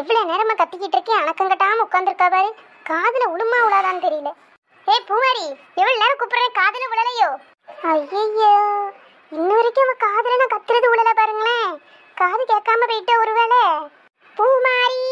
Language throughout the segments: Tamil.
எவ்வளவு நேரமா கத்திக்கிட்டு இருக்கேன் அணக்கம் கட்டாம உட்காந்துருக்கா பாரு காதுல உளுமா உளாதான்னு தெரியல ஏய் பூமாரி எவ்வளவு நேரம் கூப்பிடுறேன் காதுல விழலையோ ஐயையோ இன்ன வரைக்கும் அவ காதுல நான் கத்துறது உழல பாருங்களேன் காது கேட்காம போயிட்ட ஒருவேளை பூமாரி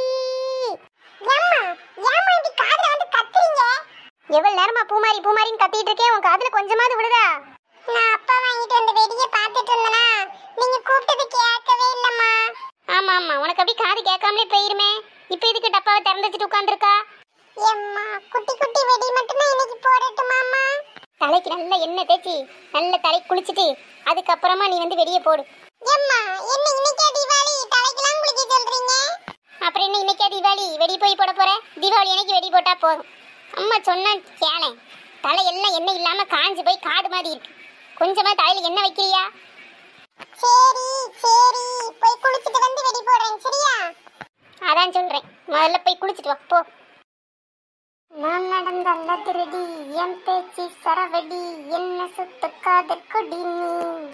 எவ்வளவு நேரமா பூமாரி பூமாரின்னு கத்திட்டு இருக்கேன் உன் காதுல கொஞ்சமாவது விழுதா நான் அப்பா வாங்கிட்டு வந்த வெடியை பார்த்துட்டு இருந்தனா நீங்க கூப்பிட்டது கேட்கவே இல்லம்மா ஆமா ஆமா உனக்கு அப்படி காது கேட்காமலே போயிருமே இப்போ இதுக்கு டப்பாவை திறந்து வச்சுட்டு உட்காந்துருக்கா எம்மா குட்டி குட்டி வெடி மட்டும் தான் இன்னைக்கு போடட்டுமாம்மா தலைக்கு நல்ல எண்ணெய் தேய்ச்சி நல்ல தலை குளிச்சுட்டு அதுக்கப்புறமா நீ வந்து வெளியே போடு எம்மா என்ன இன்னைக்கே தீபாவளி தலைக்கெல்லாம் குளிக்க சொல்றீங்க அப்புறம் என்ன இன்னைக்கே தீபாவளி வெடி போய் போட போற தீபாவளி அன்னைக்கு வெடி போட்டா போதும் அம்மா சொன்னா கேளேன் தலையெல்லாம் எண்ணெய் இல்லாம காஞ்சு போய் காடு மாதிரி இருக்கு கொஞ்சமா தலையில எண்ணெய் வைக்கிறியா சரி சரி போய் குளிச்சிட்டு வந்து வெடி போடுறேன் சரியா அதான் சொல்றேன் முதல்ல போய் குளிச்சுட்டு வா போ நான் நடந்த அல்ல திருடி என் பேச்சு சரவெடி என்ன சுத்த காதல் கொடி நீ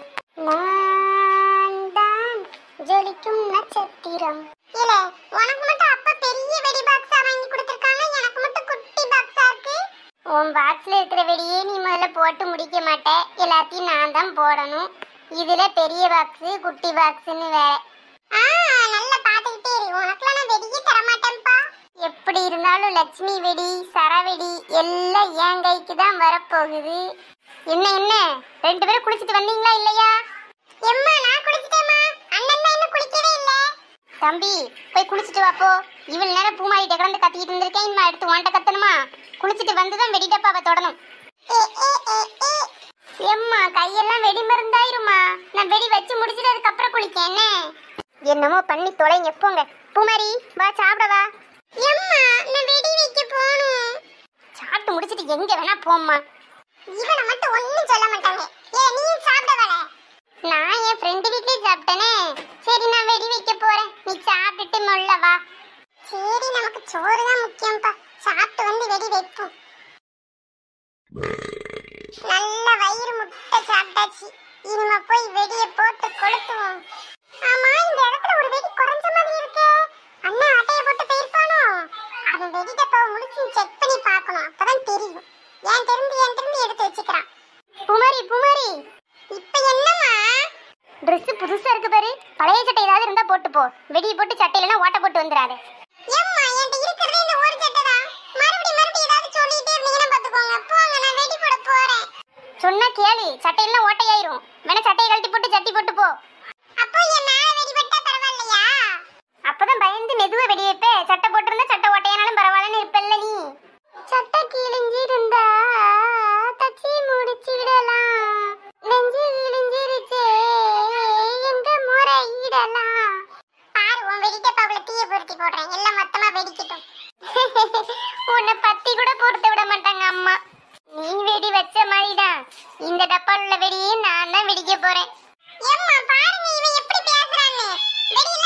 நான் தான் ஜொலிக்கும் நட்சத்திரம் இல்ல உனக்கு மட்டும் அப்பா பெரிய வெடி பாக்ஸா வாங்கி கொடுத்திருக்காங்க எனக்கு மட்டும் குட்டி பாக்ஸா இருக்கு உன் பாக்ஸ்ல இருக்கிற வெடியே நீ முதல்ல போட்டு முடிக்க மாட்ட எல்லாத்தையும் நான் தான் போடணும் இதுல பெரிய பாக்ஸ் குட்டி பாக்ஸ்னு வேற ஆ நல்லா பாத்துக்கிட்டே இரு உனக்குலாம் நான் வெடியே தர மாட்டேன்ப்பா எப்படி இருந்தாலும் லட்சுமி வெடி சரவெடி எல்லாம் என் கைக்கு தான் வரப்போகுது என்ன என்ன ரெண்டு பேரும் குளிச்சுட்டு வந்தீங்களா இல்லையா எம்மா நான் குளிச்சிட்டேம்மா அண்ணன் தான் இன்னும் குளிக்கவே இல்ல தம்பி போய் குளிச்சுட்டு வாப்போ இவ்வளவு நேரம் பூமாரிட்ட கிடந்து கத்திக்கிட்டு இருந்திருக்கேன் இனிமே அடுத்து உன்ட்ட கத்தணுமா குளிச்சுட்டு வந்து தான் வெடி டப்பாவை தொடணும் ஏ ஏ ஏ ஏ எம்மா கையெல்லாம் வெடி மருந்தாயிருமா நான் வெடி வச்சு முடிச்சிட்டு அதுக்கப்புறம் குளிக்கேன் என்ன என்னமோ பண்ணி தொலைங்க போங்க பூமாரி வா சாப்பிட வா எம்மா நான் வெடி வைக்க போகணும் சாப்பிட்டு முடிச்சிட்டு எங்க வேணா போம்மா இவனை மட்டும் ஒண்ணும் சொல்ல மாட்டாங்க ஏ நீயும் சாப்பிட வர நான் என் ஃப்ரெண்டு வீட்லயே சாப்பிட்டேனே சரி நான் வெடி வைக்க போறேன் நீ சாப்பிட்டுட்டு மொல்ல வா சரி நமக்கு சோறு தான் முக்கியம்ப்பா சாப்பிட்டு வந்து வெடி வைப்போம் நல்ல வயிறு முட்டை சாப்பிட்டாச்சு இனிமே போய் வெடியை போட்டு கொளுத்துவோம் ஆமா இந்த இடத்துல ஒரு வெடி குறைஞ்ச மாதிரி இருக்கே அண்ணா அட்டைய போட்டு போயிருப்பானோ அவன் வெடி டப்பாவை முடிச்சு செக் பண்ணி பார்க்கணும் அப்பதான் தெரியும் ஏன் தெரிந்து ஏன் தெரிந்து எடுத்து வச்சுக்கிறான் பூமாரி பூமாரி இப்ப என்னம்மா Dress புதுசா இருக்கு பாரு பழைய சட்டை ஏதாவது இருந்தா போட்டு போ வெடி போட்டு சட்டையிலனா ஓட்ட போட்டு வந்துடாத ஏம்மா என்கிட்ட இருக்கிறதே இந்த ஒரு சட்டை தான் மறுபடியும் மறுபடியும் ஏதாவது சொல்லிட்டே இருந்தீங்கன்னா பாத்துக்கோங்க போங்க நான் வெடி போட போறேன் சொன்னா கேளு சட்டையெல்லாம் ஓட்டையாயிரும் வேணா சட்டையை கழட்டி போட்டு சட்டி போட்டு போ அப்போ என் மேல வெடி பட்டா பரவாயில்லையா அப்பதான் பயந்து மெதுவா வெடி வைப்ப சட்டை போட்டிருந்தா சட்டை ஓட்டையானாலும் பரவாயில்லன்னு இருப்பல்ல நீ சட்டை கிழிஞ்சி இருந்தா தச்சி முடிச்சு விடலாம் நெஞ்சு கிழிஞ்சிருச்சே எங்க முறையிடலாம் பாரு உன் வெடி டப்பாவுல தீய பொருத்தி போடுறேன் எல்லாம் மொத்தமா வெடிக்கட்டும் உன்னை பத்தி கூட பொறுத்து விட மாட்டாங்க அம்மா நீ வெடி வச்ச மாதிரிதான் இந்த டப்பால் உள்ள வெடியை நான் தான் வெடிக்க போறேன் ஏம்மா பாருங்க இவன் எப்படி பேசுறான்னு வெடியெல்லாம்